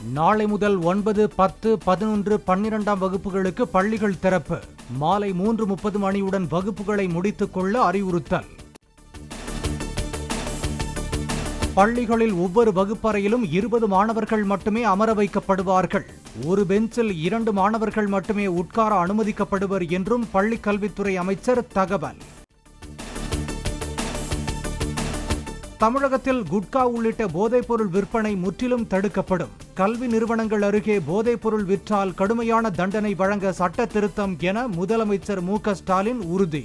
நாளை முதல் ஒன்பது பத்து பதினொன்று பன்னிரெண்டாம் வகுப்புகளுக்கு பள்ளிகள் திறப்பு மாலை மூன்று முப்பது மணியுடன் வகுப்புகளை முடித்துக் கொள்ள அறிவுறுத்தல் பள்ளிகளில் ஒவ்வொரு வகுப்பறையிலும் இருபது மாணவர்கள் மட்டுமே அமர வைக்கப்படுவார்கள் ஒரு பெஞ்சில் இரண்டு மாணவர்கள் மட்டுமே உட்கார அனுமதிக்கப்படுவர் என்றும் பள்ளிக் கல்வித்துறை அமைச்சர் தகவல் தமிழகத்தில் குட்கா உள்ளிட்ட போதைப்பொருள் விற்பனை முற்றிலும் தடுக்கப்படும் கல்வி நிறுவனங்கள் அருகே போதைப்பொருள் விற்றால் கடுமையான தண்டனை வழங்க சட்ட திருத்தம் என முதலமைச்சர் மு க ஸ்டாலின் உறுதி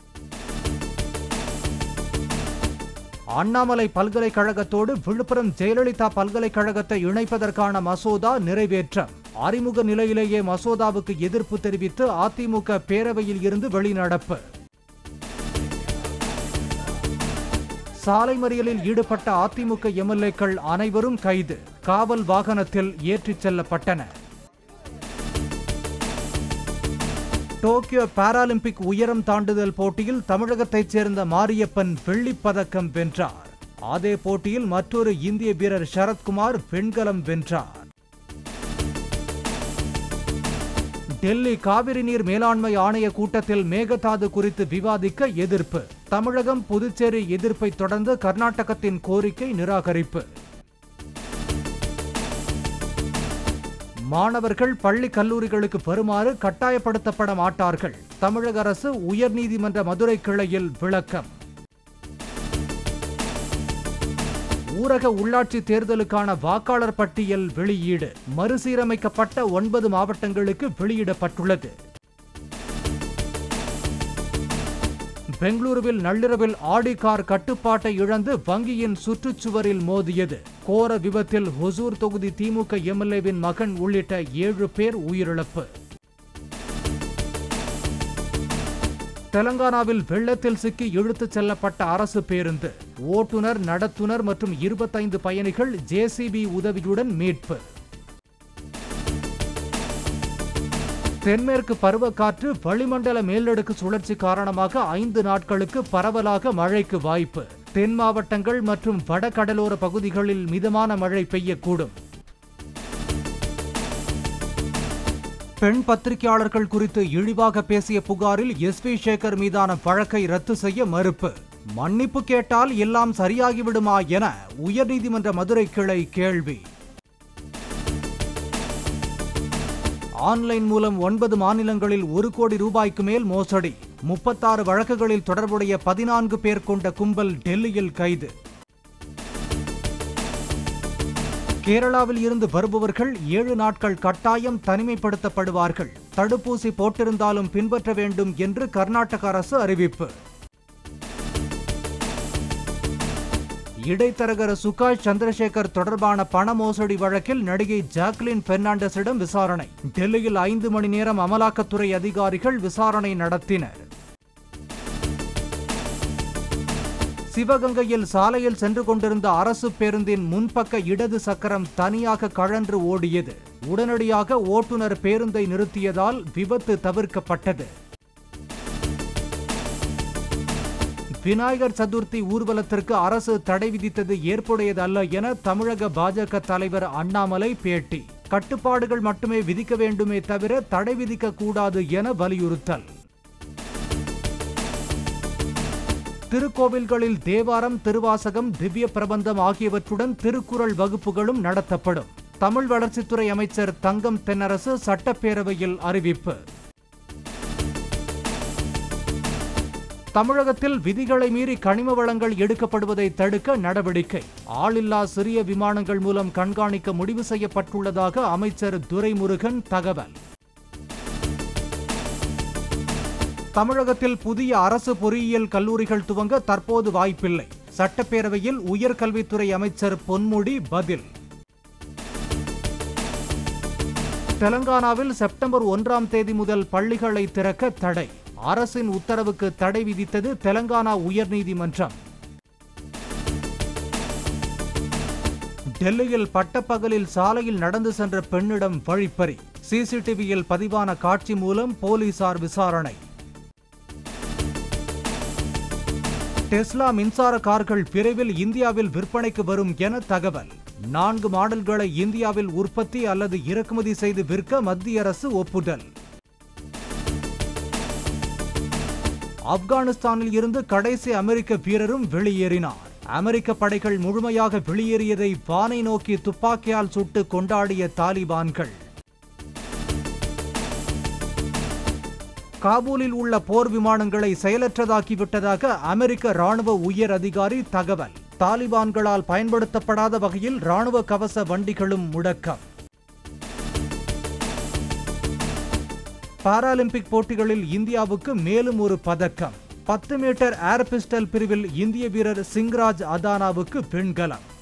அண்ணாமலை பல்கலைக்கழகத்தோடு விழுப்புரம் ஜெயலலிதா பல்கலைக்கழகத்தை இணைப்பதற்கான மசோதா நிறைவேற்றம் அறிமுக நிலையிலேயே மசோதாவுக்கு எதிர்ப்பு தெரிவித்து அதிமுக பேரவையில் இருந்து வெளிநடப்பு சாலை மறியலில் ஈடுபட்ட அதிமுக எம்எல்ஏக்கள் அனைவரும் கைது காவல் வாகனத்தில் ஏற்றிச் செல்லப்பட்டனர் டோக்கியோ பாராலிம்பிக் உயரம் தாண்டுதல் போட்டியில் தமிழகத்தைச் சேர்ந்த மாரியப்பன் வெள்ளிப் பதக்கம் வென்றார் அதே போட்டியில் மற்றொரு இந்திய வீரர் சரத்குமார் வெண்கலம் வென்றார் டெல்லி காவிரி நீர் மேலாண்மை ஆணைய கூட்டத்தில் மேகதாது குறித்து விவாதிக்க எதிர்ப்பு தமிழகம் புதுச்சேரி எதிர்ப்பை தொடர்ந்து கர்நாடகத்தின் கோரிக்கை நிராகரிப்பு மாணவர்கள் பள்ளி கல்லூரிகளுக்கு வருமாறு கட்டாயப்படுத்தப்பட மாட்டார்கள் தமிழக அரசு உயர்நீதிமன்ற மதுரை கிளையில் விளக்கம் ஊரக உள்ளாட்சி தேர்தலுக்கான வாக்காளர் பட்டியல் வெளியீடு மறுசீரமைக்கப்பட்ட ஒன்பது மாவட்டங்களுக்கு வெளியிடப்பட்டுள்ளது பெங்களூருவில் நள்ளிரவில் ஆடி கார் கட்டுப்பாட்டை இழந்து வங்கியின் சுற்றுச்சுவரில் மோதியது கோர விபத்தில் ஹொசூர் தொகுதி திமுக எம்எல்ஏவின் மகன் உள்ளிட்ட ஏழு பேர் உயிரிழப்பு தெலங்கானாவில் வெள்ளத்தில் சிக்கி இழுத்துச் செல்லப்பட்ட அரசு பேருந்து ஓட்டுநர் நடத்துனர் மற்றும் இருபத்தைந்து பயணிகள் ஜேசிபி உதவியுடன் மீட்பு தென்மேற்கு பருவக்காற்று வளிமண்டல மேலடுக்கு சுழற்சி காரணமாக ஐந்து நாட்களுக்கு பரவலாக மழைக்கு வாய்ப்பு தென் மாவட்டங்கள் மற்றும் வடகடலோர பகுதிகளில் மிதமான மழை பெய்யக்கூடும் பெண் பத்திரிகையாளர்கள் குறித்து இழிவாக பேசிய புகாரில் எஸ் வி சேகர் மீதான வழக்கை ரத்து செய்ய மறுப்பு மன்னிப்பு கேட்டால் எல்லாம் சரியாகிவிடுமா என உயர்நீதிமன்ற மதுரை கிளை கேள்வி ஆன்லைன் மூலம் ஒன்பது மாநிலங்களில் ஒரு கோடி ரூபாய்க்கு மேல் மோசடி முப்பத்தாறு வழக்குகளில் தொடர்புடைய பதினான்கு பேர் கொண்ட கும்பல் டெல்லியில் கைது கேரளாவில் இருந்து வருபவர்கள் ஏழு நாட்கள் கட்டாயம் தனிமைப்படுத்தப்படுவார்கள் தடுப்பூசி போட்டிருந்தாலும் பின்பற்ற வேண்டும் என்று கர்நாடக அரசு அறிவிப்பு இடைத்தரகர் சுகாஷ் சந்திரசேகர் தொடர்பான பண மோசடி வழக்கில் நடிகை ஜாக்லின் பெர்னாண்டஸிடம் விசாரணை டெல்லியில் ஐந்து மணி நேரம் அமலாக்கத்துறை அதிகாரிகள் விசாரணை நடத்தினர் சிவகங்கையில் சாலையில் சென்று கொண்டிருந்த அரசு பேருந்தின் முன்பக்க இடது சக்கரம் தனியாக கழன்று ஓடியது உடனடியாக ஓட்டுநர் பேருந்தை நிறுத்தியதால் விபத்து தவிர்க்கப்பட்டது விநாயகர் சதுர்த்தி ஊர்வலத்திற்கு அரசு தடை விதித்தது ஏற்புடையதல்ல என தமிழக பாஜக தலைவர் அண்ணாமலை பேட்டி கட்டுப்பாடுகள் மட்டுமே விதிக்க வேண்டுமே தவிர தடை விதிக்க கூடாது என வலியுறுத்தல் திருக்கோவில்களில் தேவாரம் திருவாசகம் திவ்ய பிரபந்தம் ஆகியவற்றுடன் திருக்குறள் வகுப்புகளும் நடத்தப்படும் தமிழ் வளர்ச்சித்துறை அமைச்சர் தங்கம் தென்னரசு சட்டப்பேரவையில் அறிவிப்பு தமிழகத்தில் விதிகளை மீறி கனிம வளங்கள் எடுக்கப்படுவதை தடுக்க நடவடிக்கை ஆளில்லா சிறிய விமானங்கள் மூலம் கண்காணிக்க முடிவு செய்யப்பட்டுள்ளதாக அமைச்சர் துரைமுருகன் தகவல் தமிழகத்தில் புதிய அரசு பொறியியல் கல்லூரிகள் துவங்க தற்போது வாய்ப்பில்லை சட்டப்பேரவையில் உயர்கல்வித்துறை அமைச்சர் பொன்முடி பதில் தெலங்கானாவில் செப்டம்பர் ஒன்றாம் தேதி முதல் பள்ளிகளை திறக்க தடை அரசின் உத்தரவுக்கு தடை விதித்தது தெலங்கானா உயர்நீதிமன்றம் டெல்லியில் பட்டப்பகலில் சாலையில் நடந்து சென்ற பெண்ணிடம் வழிப்பறி சிசிடிவியில் பதிவான காட்சி மூலம் போலீசார் விசாரணை டெஸ்லா மின்சார கார்கள் விரைவில் இந்தியாவில் விற்பனைக்கு வரும் என தகவல் நான்கு மாடல்களை இந்தியாவில் உற்பத்தி அல்லது இறக்குமதி செய்து விற்க மத்திய அரசு ஒப்புதல் ஆப்கானிஸ்தானில் இருந்து கடைசி அமெரிக்க வீரரும் வெளியேறினார் அமெரிக்க படைகள் முழுமையாக வெளியேறியதை வானை நோக்கி துப்பாக்கியால் சுட்டு கொண்டாடிய தாலிபான்கள் காபூலில் உள்ள போர் விமானங்களை செயலற்றதாக்கிவிட்டதாக அமெரிக்க ராணுவ உயர் அதிகாரி தகவல் தாலிபான்களால் பயன்படுத்தப்படாத வகையில் ராணுவ கவச வண்டிகளும் முடக்கம் பாராலிம்பிக் போட்டிகளில் இந்தியாவுக்கு மேலும் ஒரு பதக்கம் பத்து மீட்டர் ஏர் பிஸ்டல் பிரிவில் இந்திய வீரர் சிங்ராஜ் அதானாவுக்கு வெண்கலம்